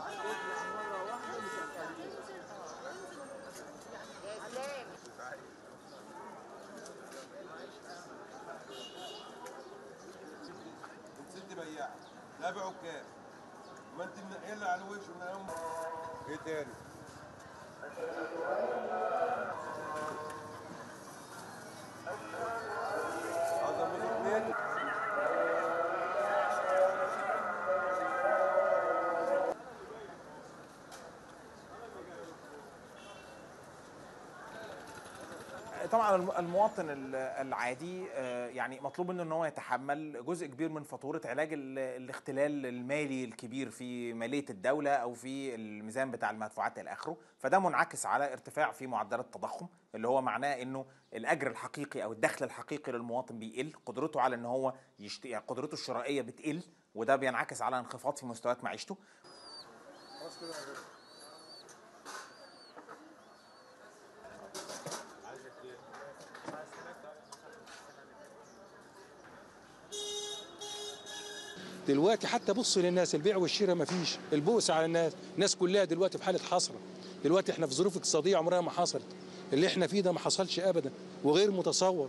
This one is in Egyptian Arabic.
ست بياع لا بيعوا بكام ما انت منقل على الوش من هم ايه تاني هذا من اثنين طبعا الم- المواطن ال- العادي آه، يعني مطلوب منه ان هو يتحمل جزء كبير من فاتوره علاج ال- الاختلال المالي الكبير في ماليه الدوله او في الميزان بتاع المدفوعات الى اخره فده منعكس على ارتفاع في معدلات التضخم اللي هو معناه انه الاجر الحقيقي او الدخل الحقيقي للمواطن بيقل قدرته على ان هو يشت... يعني قدرته الشرائيه بتقل وده بينعكس على انخفاض في مستويات معيشته دلوقتي حتى بص للناس البيع والشراء ما فيش البؤس على الناس الناس كلها دلوقتي في حاله حسره دلوقتي احنا في ظروف اقتصاديه عمرها ما حصلت اللي احنا فيه ده ما حصلش ابدا وغير متصور